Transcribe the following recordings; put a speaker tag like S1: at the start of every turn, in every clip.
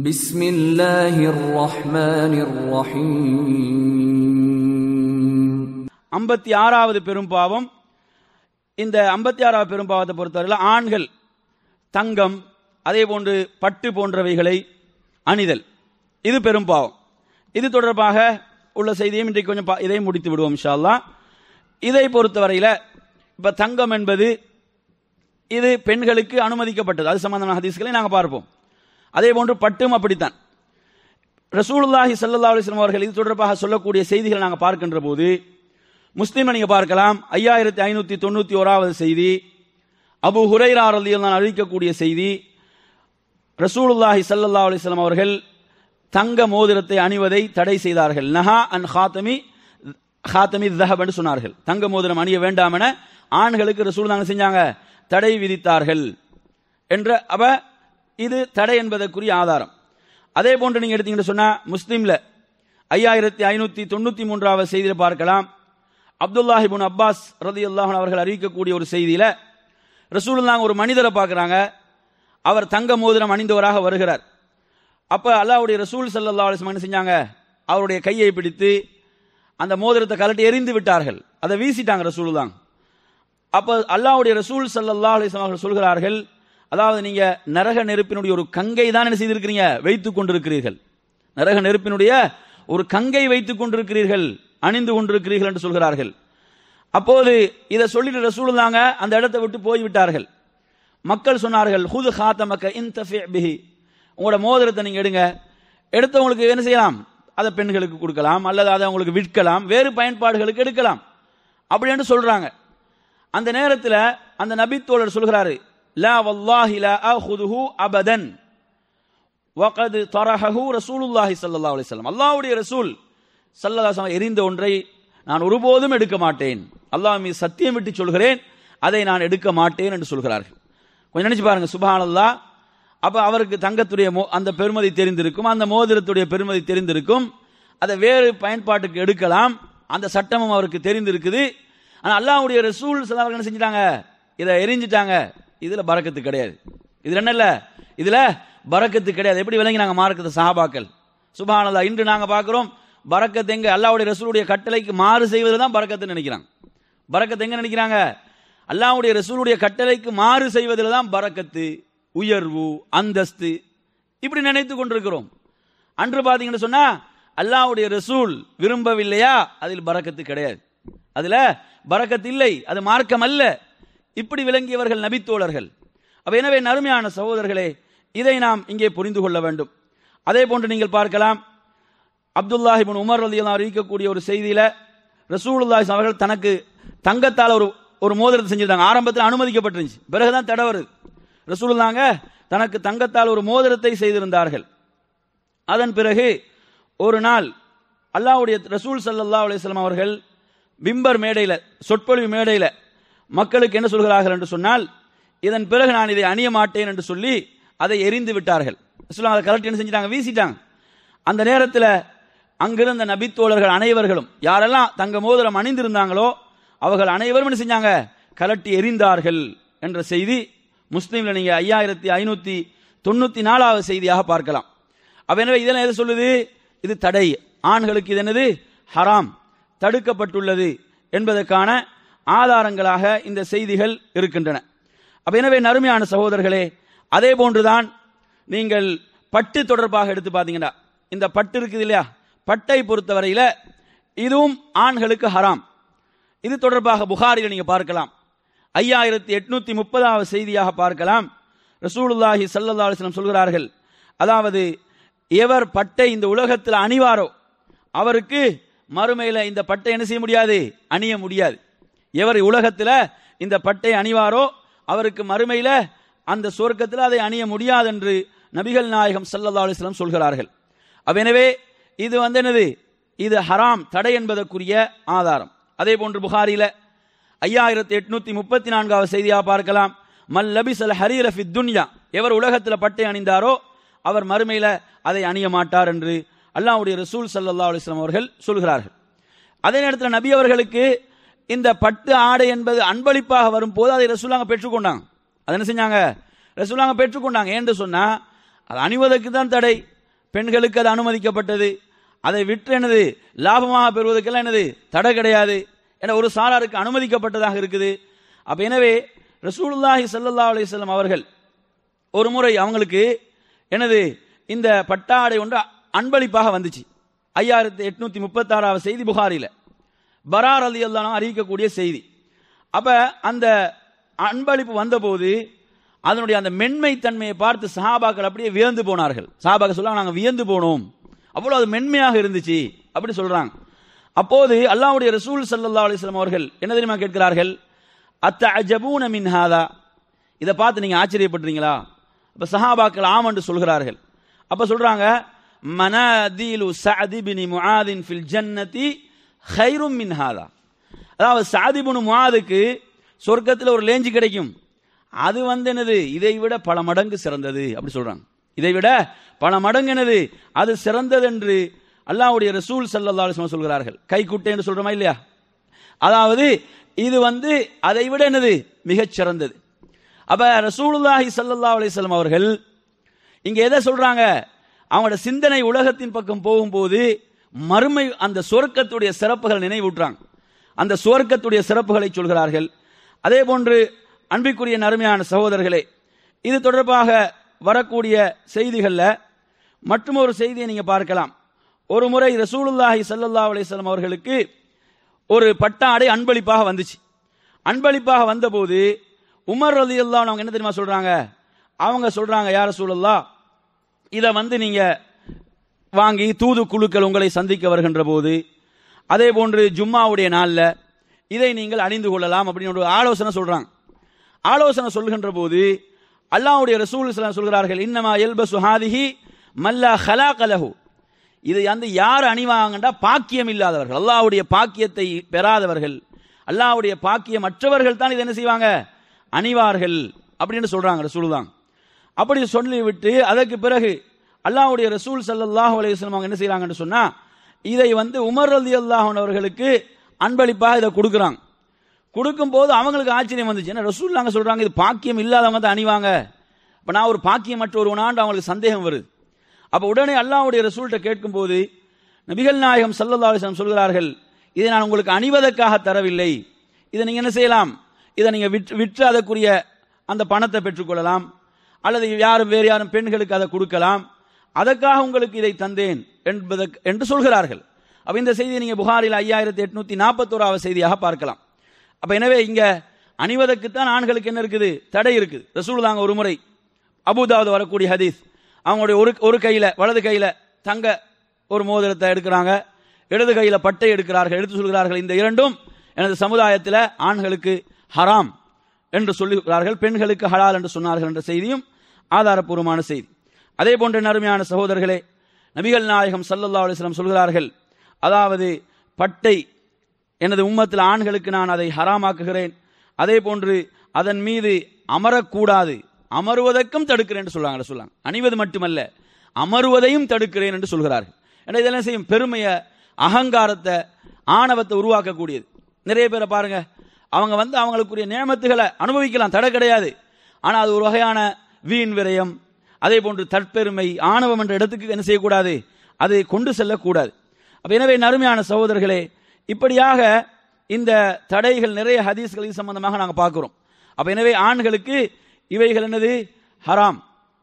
S1: بسم الله الرحمن الرحيم
S2: ஐம்பத்தி ஆறாவது பெரும்பாவம் இந்த ஐம்பத்தி ஆறாவது பெரும்பாவத்தை பொறுத்தவரையில் ஆண்கள் தங்கம் அதே போன்று பட்டு போன்றவைகளை அணிதல் இது பெரும்பாவம் இது தொடர்பாக உள்ள செய்தியும் இன்றைக்கு கொஞ்சம் பா- இதை முடித்து விடுவோம் இன்ஷா அல்லாஹ் இதை பொறுத்தவரையில் இப்ப தங்கம் என்பது இது பெண்களுக்கு அனுமதிக்கப்பட்டது அது சம்பந்தமான ஹதீஸ்களை நாங்கள் பார்ப்போம் அதே போன்று பட்டும் அப்படித்தான் ரசூலுல்லாஹி ஸல்லல்லாஹு அலைஹி வஸல்லம் அவர்கள் இது தொடர்பாக சொல்லக்கூடிய செய்திகளை நாங்கள் பார்க்கின்ற போது முஸ்லீமை நீங்க பார்க்கலாம் ஐயாயிரத்தி ஐநூத்தி தொண்ணூத்தி ஓராவது செய்தி அபு ஹுரைரா ரலியல்லாஹு அறிவிக்கக்கூடிய செய்தி ரசூலுல்லாஹி ஸல்லல்லாஹு அலைஹி வஸல்லம் அவர்கள் தங்க மோதிரத்தை அணிவதை தடை செய்தார்கள் நஹா அன் ஹாத்தமி ஹாத்தமி தஹப் என்று சொன்னார்கள் தங்க மோதிரம் அணிய வேண்டாம் என ஆண்களுக்கு ரசூல் தாங்க செஞ்சாங்க தடை விதித்தார்கள் என்ற அப்ப இது தடை என்பதற்குரிய ஆதாரம் அதே போன்று நீங்க எடுத்தீங்கன்னு சொன்னா முஸ்லீம்ல ஐயாயிரத்தி ஐநூத்தி தொண்ணூத்தி மூன்றாவது செய்தியில பார்க்கலாம் அப்துல்லாஹிபுன் அப்பாஸ் ரலியல்லாஹு அன்ஹு அவர்கள் அறிவிக்கக்கூடிய ஒரு செய்தியில ரசூலுல்லாஹ் ஒரு மனிதரை பார்க்கறாங்க அவர் தங்க மோதிரம் அணிந்தவராக வருகிறார் அப்ப அல்லாஹ்வுடைய ரசூல் ஸல்லல்லாஹு அலைஹி வஸல்லம் என்ன செஞ்சாங்க அவருடைய கையை பிடித்து அந்த மோதிரத்தை கலட்டி எறிந்து விட்டார்கள் அதை வீசிட்டாங்க ரசூலுல்லாஹ் அப்ப அல்லாஹ்வுடைய ரசூல் ஸல்லல்லாஹு அலைஹி வஸல்லம் அவர்கள் சொல்கிறார்கள் அதாவது நீங்க நரக நெருப்பினுடைய ஒரு கங்கை தான் என்ன செய்திருக்கிறீங்க வைத்துக் கொண்டிருக்கிறீர்கள் நரக நெருப்பினுடைய ஒரு கங்கை வைத்துக் கொண்டிருக்கிறீர்கள் அணிந்து கொண்டிருக்கிறீர்கள் என்று சொல்கிறார்கள் அப்போது இதை சொல்லிட்டு ரசூலுல்லாங்க அந்த இடத்தை விட்டு போய் விட்டார்கள் மக்கள் சொன்னார்கள் ஹுது ஹாத்தமக்க இன்தஃபி பிஹி உங்களோட மோதிரத்தை நீங்க எடுங்க எடுத்தவங்களுக்கு என்ன செய்யலாம் அதை பெண்களுக்கு கொடுக்கலாம் அல்லது அதை அவங்களுக்கு விற்கலாம் வேறு பயன்பாடுகளுக்கு எடுக்கலாம் அப்படின்னு சொல்றாங்க அந்த நேரத்தில் அந்த நபித்தோழர் சொல்கிறாரு லா வல்லாஹி லா அஹுதுஹு அபதன் வகது தரஹு ரசூலுல்லாஹி ஸல்லல்லாஹு அலைஹி வஸல்லம் அல்லாஹ்வுடைய ரசூல் ஸல்லல்லாஹு அலைஹி வஸல்லம் எரிந்த ஒன்றை நான் ஒருபோதும் எடுக்க மாட்டேன் அல்லாஹ் மீது சத்தியம் விட்டு சொல்கிறேன் அதை நான் எடுக்க மாட்டேன் என்று சொல்கிறார்கள் கொஞ்சம் நினைச்சு பாருங்க சுபஹானல்லாஹ் அப்ப அவருக்கு தங்கத்துடைய மோ- அந்த பெருமதி தெரிந்திருக்கும் அந்த மோதிரத்துடைய பெருமதி தெரிந்திருக்கும் அதை வேறு பயன்பாட்டுக்கு எடுக்கலாம் அந்த சட்டமும் அவருக்கு தெரிந்திருக்குது ஆனா அல்லாஹ்வுடைய ரசூல் ஸல்லல்லாஹு அலைஹி வஸல்லம் என்ன செஞ்சிட்டாங்க இதை எரிஞ்சிட்டாங்க இதுல பரக்கத்து கிடையாது இதுல என்ன இல்ல இதுல பரக்கத்து கிடையாது எப்படி விளங்கினாங்க மார்க்கத்தை சஹாபாக்கள் சுபஹானல்லாஹ் இன்று நாங்க பார்க்கிறோம் பரக்கத்து எங்க அல்லாஹ்வுடைய ரசூலுடைய கட்டளைக்கு மாறு செய்வதில் தான் பரக்கத்து நினைக்கிறாங்க பரக்கத்து எங்க நினைக்கிறாங்க அல்லாஹ்வுடைய ரசூலுடைய கட்டளைக்கு மாறு செய்வதில் தான் பரக்கத்து உயர்வு அந்தஸ்து இப்படி நினைத்து கொண்டிருக்கிறோம் அன்று பாத்தீங்கன்னு சொன்னா அல்லாஹ்வுடைய ரசூல் விரும்பவில்லையா அதில் பரக்கத்து கிடையாது அதுல பரக்கத்து இல்லை அது மார்க்கம் அல்ல இப்படி விளங்கியவர்கள் நபித்தோழர்கள் அப்ப எனவே நறுமையான சகோதரர்களே இதை நாம் இங்கே புரிந்து கொள்ள வேண்டும் அதே போன்று நீங்கள் பார்க்கலாம் அப்துல்லாஹிபின் உமர் ரலியல்லாஹு அறிவிக்கக்கூடிய ஒரு செய்தியில ரசூலுல்லாஹி அவர்கள் தனக்கு தங்கத்தால் ஒரு ஒரு மோதிரத்தை செஞ்சிருந்தாங்க ஆரம்பத்தில் அனுமதிக்கப்பட்டிருந்துச்சு பிறகுதான் தடை வருது ரசூலுல்லாங்க தனக்கு தங்கத்தால் ஒரு மோதிரத்தை செய்திருந்தார்கள் அதன் பிறகு ஒரு நாள் அல்லாஹ்வுடைய ரசூல் ஸல்லல்லாஹு அலைஹி வஸல்லம் அவர்கள் பிம்பர் மேடையில சொற்பொழிவு மேடையில மக்களுக்கு என்ன சொல்கிறார்கள் என்று சொன்னால் இதன் பிறகு நான் இதை அணிய மாட்டேன் என்று சொல்லி அதை எரிந்து விட்டார்கள் ரசூலுல்லாஹ் அதை கலட்டி என்ன செஞ்சிட்டாங்க வீசிட்டாங்க அந்த நேரத்தில் அங்கிருந்த நபித்தோழர்கள் அனைவர்களும் யாரெல்லாம் தங்க மோதிரம் அணிந்திருந்தாங்களோ அவர்கள் அனைவரும் என்ன செஞ்சாங்க கலட்டி எரிந்தார்கள் என்ற செய்தி முஸ்லீம்ல நீங்க ஐயாயிரத்தி ஐநூத்தி தொண்ணூத்தி நாலாவது செய்தியாக பார்க்கலாம் அப்ப எனவே இதெல்லாம் எது சொல்லுது இது தடை ஆண்களுக்கு இது என்னது ஹராம் தடுக்கப்பட்டுள்ளது என்பதற்கான ஆதாரங்களாக இந்த செய்திகள் இருக்கின்றன அப்ப எனவே நறுமையான சகோதரர்களே அதே போன்றுதான் நீங்கள் பட்டு தொடர்பாக எடுத்து பார்த்தீங்கன்னா இந்த பட்டு இருக்குது இல்லையா பட்டை பொறுத்தவரையில இதுவும் ஆண்களுக்கு ஹராம் இது தொடர்பாக புகாரில் நீங்க பார்க்கலாம் ஐயாயிரத்தி எட்நூத்தி முப்பதாவது செய்தியாக பார்க்கலாம் ரசூலுல்லாஹி ஸல்லல்லாஹு அலைஹி வஸல்லம் சொல்கிறார்கள் அதாவது எவர் பட்டை இந்த உலகத்தில் அணிவாரோ அவருக்கு மறுமையில இந்த பட்டை என்ன செய்ய முடியாது அணிய முடியாது எவர் உலகத்தில் இந்த பட்டை அணிவாரோ அவருக்கு மறுமையில அந்த சொர்க்கத்தில் அதை அணிய முடியாது என்று நபிகள் நாயகம் ஸல்லல்லாஹு அலைஹி வஸல்லம் சொல்கிறார்கள் அப்ப எனவே இது வந்து என்னது இது ஹராம் தடை என்பதற்குரிய ஆதாரம் அதே போன்று புகாரில ஐயாயிரத்தி எட்நூத்தி முப்பத்தி நான்காவது செய்தியாக பார்க்கலாம் மல் லபிசல் ஹரீர ஃபித் துன்யா எவர் உலகத்தில் பட்டை அணிந்தாரோ அவர் மறுமையில அதை அணிய மாட்டார் என்று அல்லாஹ்வுடைய ரசூல் ஸல்லல்லாஹு அலைஹி வஸல்லம் அவர்கள் சொல்கிறார்கள் அதே நேரத்தில் நபி அவர்களுக்கு இந்த பட்டு ஆடை என்பது அன்பளிப்பாக வரும்போது அதை ரசூலாங்க பெற்றுக்கொண்டாங்க அதை என்ன செஞ்சாங்க ரசூலாங்க பெற்றுக்கொண்டாங்க ஏன்னு சொன்னா அது அணிவதற்கு தான் தடை பெண்களுக்கு அது அனுமதிக்கப்பட்டது அதை விற்று என்னது லாபமாக பெறுவதற்கெல்லாம் என்னது தடை கிடையாது என ஒரு சாராருக்கு அனுமதிக்கப்பட்டதாக இருக்குது அப்ப எனவே ரசூலுல்லாஹி ஸல்லல்லாஹு அலைஹி வஸல்லம் அவர்கள் ஒரு முறை அவங்களுக்கு என்னது இந்த பட்டாடை ஒன்று அன்பளிப்பாக வந்துச்சு ஐயாயிரத்தி எட்நூத்தி முப்பத்தாறாவது செய்தி புகாரில பரார் அலி அல்லாஹ் அறிவிக்கக்கூடிய செய்தி அப்ப அந்த அன்பளிப்பு வந்தபோது அதனுடைய அந்த மென்மை தன்மையை பார்த்து சஹாபாக்கள் அப்படியே வியந்து போனார்கள் சஹாபாக்கள் சொல்றாங்க நாங்க வியந்து போனோம் அவ்வளவு அது மென்மையாக இருந்துச்சு அப்படி சொல்றாங்க அப்போது அல்லாஹ்வுடைய ரசூல் ஸல்லல்லாஹு அலைஹி வஸல்லம் அவர்கள் என்ன தெரியுமா கேட்கிறார்கள் அத்தஅஜபூன மின் ஹாதா இதை பார்த்து நீங்க ஆச்சரியப்படுறீங்களா அப்ப சஹாபாக்கள் ஆம் என்று சொல்கிறார்கள் அப்ப சொல்றாங்க மனாதீலு சஅதி பின் முஆதின் ஃபில் ஜன்னதி ஹைரும் மின் ஹாதா அதாவது சஅதி பின் முஆதுக்கு சொர்க்கத்தில் ஒரு லேஞ்சு கிடைக்கும் அது வந்து என்னது இதை விட பல மடங்கு சிறந்தது அப்படி சொல்றாங்க இதை விட பல மடங்கு என்னது அது சிறந்தது என்று அல்லாஹ்வுடைய ரசூல் ஸல்லல்லாஹு அலைஹி வஸல்லம் சொல்கிறார்கள் கைக்குட்டை என்று சொல்றோமா இல்லையா அதாவது இது வந்து அதை விட என்னது மிகச் சிறந்தது அப்ப ரசூலுல்லாஹி ஸல்லல்லாஹு அலைஹி வஸல்லம் அவர்கள் இங்க எதை சொல்றாங்க அவங்களோட சிந்தனை உலகத்தின் பக்கம் போகும்போது மறுமை அந்த சொர்க்கத்துடைய சிறப்புகள் நினைவூட்டுறாங்க அந்த சுவர்க்கத்துடைய சிறப்புகளை சொல்கிறார்கள் அதே போன்று அன்பிற்குரிய நறுமையான சகோதரர்களே இது தொடர்பாக வரக்கூடிய செய்திகள்ல மற்றும் ஒரு செய்தியை நீங்க பார்க்கலாம் ஒரு முறை ரசூலுல்லாஹி ஸல்லல்லாஹு அலைஹி வஸல்லம் அவர்களுக்கு ஒரு பட்டாடை அன்பளிப்பாக வந்துச்சு அன்பளிப்பாக வந்தபோது உமர் ரலியல்லாஹு அவங்க என்ன தெரியுமா சொல்றாங்க அவங்க சொல்றாங்க யார சூழல்லா இதை வந்து நீங்க வாங்கி தூது குழுக்கள் உங்களை சந்திக்க வருகின்ற போது அதே போன்று ஜும்மாவுடைய நாள்ல இதை நீங்கள் அணிந்து கொள்ளலாம் அப்படின்னு ஒரு ஆலோசனை சொல்றாங்க ஆலோசனை சொல்கின்ற போது அல்லாஹ்வுடைய ரசூல் ஸல்லல்லாஹு அலைஹி வஸல்லம் சொல்கிறார்கள் இன்னமா யல்பசு ஹாதிஹி மல்லா ஹலாகலஹு இதை வந்து யார் அணிவாங்கண்டா பாக்கியம் இல்லாதவர்கள் அல்லாஹ்வுடைய பாக்கியத்தை பெறாதவர்கள் அல்லாஹ்வுடைய பாக்கியம் மற்றவர்கள் தான் இதை என்ன செய்வாங்க அணிவார்கள் அப்படின்னு சொல்றாங்க ரசூல் தான் அப்படி சொல்லிவிட்டு அதற்கு பிறகு அல்லாஹ்வுடைய ரசூல் ஸல்லல்லாஹு அலைஹி வஸல்லம் அவங்க என்ன செய்றாங்கன்னு சொன்னா இதை வந்து உமர் ரலியல்லாஹு அன்ஹு அவர்களுக்கு அன்பளிப்பாக இதை கொடுக்குறாங்க கொடுக்கும்போது அவங்களுக்கு ஆச்சரியம் வந்துச்சு என்ன ரசூல் நாங்க சொல்றாங்க இது பாக்கியம் இல்லாதவங்க தான் அணிவாங்க அப்ப நான் ஒரு பாக்கியம் மற்ற ஒருவனாண்டு அவங்களுக்கு சந்தேகம் வருது அப்ப உடனே அல்லாஹ்வுடைய ரசூல்கிட்ட கேட்கும்போது நபிகள் நாயகம் ஸல்லல்லாஹு அலைஹி வஸல்லம் சொல்கிறார்கள் இதை நான் உங்களுக்கு அணிவதற்காக தரவில்லை இதை நீங்க என்ன செய்யலாம் இதை நீங்க விற்று விற்று அதற்குரிய அந்த பணத்தை பெற்றுக்கொள்ளலாம் அல்லது யாரும் வேறு யாரும் பெண்களுக்கு அதை கொடுக்கலாம் அதற்காக உங்களுக்கு இதை தந்தேன் என்பதற்கு என்று சொல்கிறார்கள் அப்ப இந்த செய்தியை நீங்க புகாரில் ஐயாயிரத்தி எட்நூத்தி நாற்பத்தோராவது செய்தியாக பார்க்கலாம் அப்ப எனவே இங்க அணிவதற்குத்தான் ஆண்களுக்கு என்ன இருக்குது தடை இருக்குது ரசூல் தாங்க ஒரு முறை அபுதாவது வரக்கூடிய ஹதீஸ் அவங்களுடைய ஒரு ஒரு கையில வலது கையில தங்க ஒரு மோதிரத்தை எடுக்கிறாங்க இடது கையில பட்டை எடுக்கிறார்கள் எடுத்து சொல்கிறார்கள் இந்த இரண்டும் எனது சமுதாயத்தில் ஆண்களுக்கு ஹராம் என்று சொல்லுகிறார்கள் பெண்களுக்கு ஹலால் என்று சொன்னார்கள் என்ற செய்தியும் ஆதாரப்பூர்வமான செய்தி அதே போன்ற நறுமையான சகோதரர்களே நபிகள் நாயகம் ஸல்லல்லாஹு அலைஹி வஸல்லம் சொல்கிறார்கள் அதாவது பட்டை எனது உம்மத்தில் ஆண்களுக்கு நான் அதை ஹராமாக்குகிறேன் அதே போன்று அதன் மீது அமரக்கூடாது அமருவதற்கும் தடுக்கிறேன் என்று சொல்றாங்க சொல்லாங்க அணிவது மட்டுமல்ல அமருவதையும் தடுக்கிறேன் என்று சொல்கிறார்கள் ஏன்னா இதெல்லாம் செய்யும் பெருமையை அகங்காரத்தை ஆணவத்தை உருவாக்கக்கூடியது நிறைய பேரை பாருங்க அவங்க வந்து அவங்களுக்குரிய நியமத்துகளை அனுபவிக்கலாம் தடை கிடையாது ஆனா அது ஒரு வகையான வீண் விரயம் அதே போன்று தற்பெருமை ஆணவம் என்ற இடத்துக்கு என்ன செய்யக்கூடாது அதை கொண்டு செல்லக்கூடாது அப்ப எனவே நறுமையான சகோதரர்களே இப்படியாக இந்த தடைகள் நிறைய ஹதீஸ்கள் இது சம்பந்தமாக நாங்கள் பார்க்கிறோம் அப்ப எனவே ஆண்களுக்கு இவைகள் என்னது ஹராம்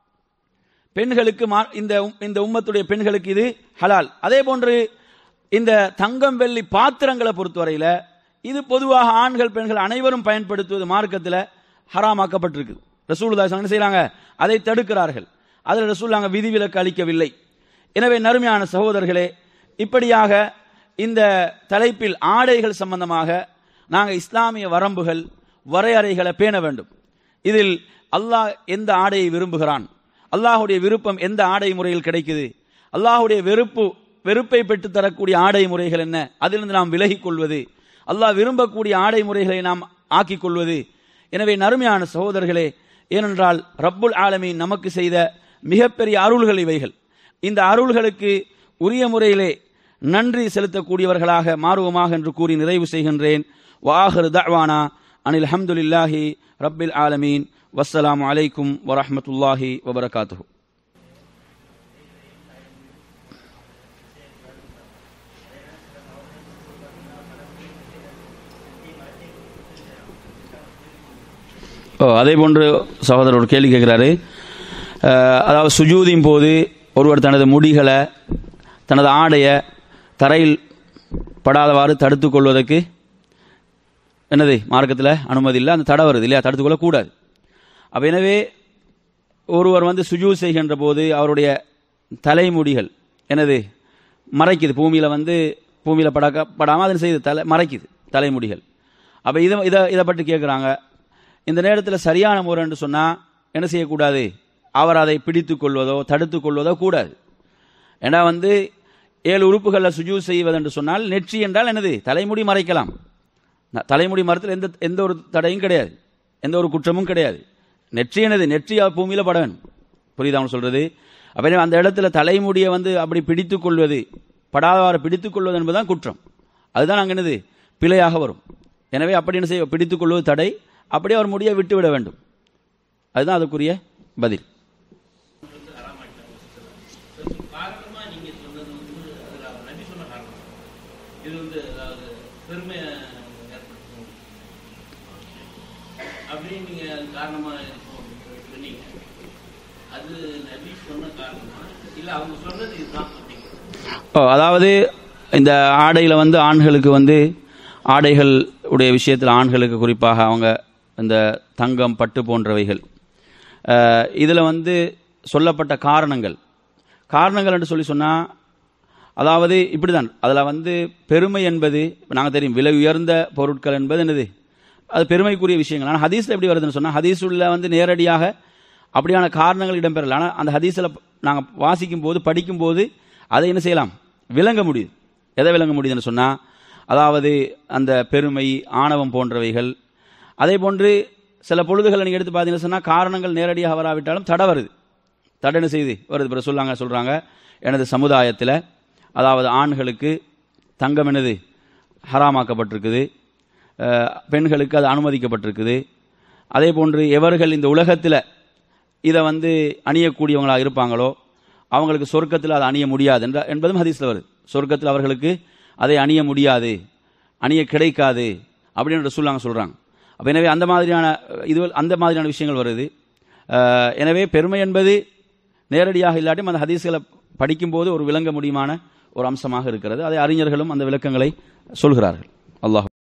S2: பெண்களுக்கு மா- இந்த உம்- இந்த உம்மத்துடைய பெண்களுக்கு இது ஹலால் அதே போன்று இந்த தங்கம் வெள்ளி பாத்திரங்களை பொறுத்தவரையில இது பொதுவாக ஆண்கள் பெண்கள் அனைவரும் பயன்படுத்துவது மார்க்கத்தில் ஹராமாக்கப்பட்டிருக்கு ரசூலுல்லாஹி என்ன செய்றாங்க அதை தடுக்கிறார்கள் அதில் ரசூல்லாங்க விதிவிலக்கு அளிக்கவில்லை எனவே நறுமையான சகோதரர்களே இப்படியாக இந்த தலைப்பில் ஆடைகள் சம்பந்தமாக நாங்கள் இஸ்லாமிய வரம்புகள் வரையறைகளை பேண வேண்டும் இதில் அல்லாஹ் எந்த ஆடையை விரும்புகிறான் அல்லாஹ்வுடைய விருப்பம் எந்த ஆடை முறையில் கிடைக்குது அல்லாஹ்வுடைய வெறுப்பு வெறுப்பை பெற்றுத் தரக்கூடிய ஆடை முறைகள் என்ன அதிலிருந்து நாம் விலகிக் கொள்வது அல்லாஹ் விரும்பக்கூடிய ஆடை முறைகளை நாம் ஆக்கிக் கொள்வது எனவே நறுமையான சகோதரர்களே ஏனென்றால் ரப்புல் ஆலமீன் நமக்கு செய்த மிகப்பெரிய அருள்கள் இவைகள் இந்த அருள்களுக்கு உரிய முறையிலே நன்றி செலுத்தக்கூடியவர்களாக மாறுவோமாக என்று கூறி நிறைவு செய்கின்றேன் வாஹர் தஅவானா அனில் ஹம்துலில்லாஹி ரப்பில் ஆலமீன் வஸ்ஸலாமு அலைக்கும் வரஹ்மத்துல்லாஹி வபரகாத்துஹு ஓ அதே போன்று சகோதரர் ஒரு கேள்வி கேட்குறாரு அஹ், அதாவது சுஜூதின் போது ஒருவர் தனது முடிகளை தனது ஆடையை தரையில் படாதவாறு தடுத்துக் கொள்வதற்கு என்னது மார்க்கத்தில் அனுமதி இல்லை அந்த தடை வருது இல்லையா தடுத்துக் கொள்ளக்கூடாது அப்போ எனவே ஒருவர் வந்து சுஜூ செய்கின்ற போது அவருடைய தலைமுடிகள் என்னது மறைக்குது பூமியில் வந்து பூமியில் படாக்க படாமல் அதன் செய்து தலை மறைக்குது தலைமுடிகள் அப்போ இதை இதை இதை பற்றி கேட்குறாங்க இந்த நேரத்தில் சரியான முறைன்னு சொன்னால் என்ன செய்யக்கூடாது அவர் அதை பிடித்து கொள்வதோ தடுத்து கொள்வதோ கூடாது ஏன்னா வந்து ஏழு உறுப்புகளில் சுஜூ செய்வதென்று சொன்னால் நெற்றி என்றால் என்னது தலைமுடி மறைக்கலாம் ந- தலைமுடி மரத்தில் எந்த எந்த ஒரு தடையும் கிடையாது எந்த ஒரு குற்றமும் கிடையாது நெற்றி என்னது நெற்றி அவ பூமியில் பட வேணும் புரியுதா அவன் சொல்றது அப்ப அந்த இடத்துல தலைமுடியை வந்து அப்படி பிடித்துக் கொள்வது படாதவாறு பிடித்துக் கொள்வது என்பதுதான் குற்றம் அதுதான் அங்கே என்னது பிழையாக வரும் எனவே அப்படி என்ன செய்ய பிடித்துக் கொள்வது தடை அப்படியே அவர் முடியை விட்டு விட வேண்டும் அதுதான் அதுக்குரிய பதில்
S3: காரணமா நீங்க சொன்னது வந்து அதுல அவர் நபி சொன்ன காரணம் இது வந்து அதாவது பெருமையை ஏற்படுத்தும் அப்படின்னு நீங்க அது காரணமா இருக்கும் அப்படின்னு சொன்னீங்க அது நபி சொன்ன காரணமா இல்ல அவங்க சொன்னது இதுதான் அப்படிங்கிறது
S2: ஓ அதாவது இந்த ஆடையில் வந்து ஆண்களுக்கு வந்து ஆடைகள் உடைய விஷயத்தில் ஆண்களுக்கு குறிப்பாக அவங்க இந்த தங்கம் பட்டு போன்றவைகள் இதில் வந்து சொல்லப்பட்ட காரணங்கள் காரணங்கள் என்று சொல்லி சொன்னால் அதாவது இப்படிதான் அதில் வந்து பெருமை என்பது நாங்கள் தெரியும் விலை உயர்ந்த பொருட்கள் என்பது என்னது அது பெருமைக்குரிய விஷயங்கள் ஆனால் ஹதீஸில் எப்படி வருதுன்னு சொன்னால் ஹதீஸுள்ள வந்து நேரடியாக அப்படியான காரணங்கள் இடம்பெறல ஆனால் அந்த ஹதீஸில் நாங்கள் வாசிக்கும் போது படிக்கும் போது அதை என்ன செய்யலாம் விளங்க முடியுது எதை விளங்க முடியுதுன்னு சொன்னால் அதாவது அந்த பெருமை ஆணவம் போன்றவைகள் அதே போன்று சில பொழுதுகளை நீங்கள் எடுத்து பார்த்தீங்கன்னு சொன்னால் காரணங்கள் நேரடியாக வராவிட்டாலும் தடை வருது தடை என்ன செய்யுது வருது பிறகு சொல்லாங்க சொல்கிறாங்க எனது சமுதாயத்தில் அதாவது ஆண்களுக்கு தங்கம் என்னது ஹராமாக்கப்பட்டிருக்குது அஹ், பெண்களுக்கு அது அனுமதிக்கப்பட்டிருக்குது அதே போன்று எவர்கள் இந்த உலகத்தில் இதை வந்து அணியக்கூடியவங்களாக இருப்பாங்களோ அவங்களுக்கு சொர்க்கத்தில் அதை அணிய முடியாது என்ற என்பதும் ஹதீஸில் வருது சொர்க்கத்தில் அவர்களுக்கு அதை அணிய முடியாது அணிய கிடைக்காது அப்படின்னு சொல்லாங்க சொல்கிறாங்க அப்போ எனவே அந்த மாதிரியான இது அந்த மாதிரியான விஷயங்கள் வருது அஹ், எனவே பெருமை என்பது நேரடியாக இல்லாட்டியும் அந்த ஹதீஸ்களை படிக்கும்போது ஒரு விளங்க முடியுமான ஒரு அம்சமாக இருக்கிறது அதை அறிஞர்களும் அந்த விளக்கங்களை சொல்கிறார்கள் அல்லாஹ்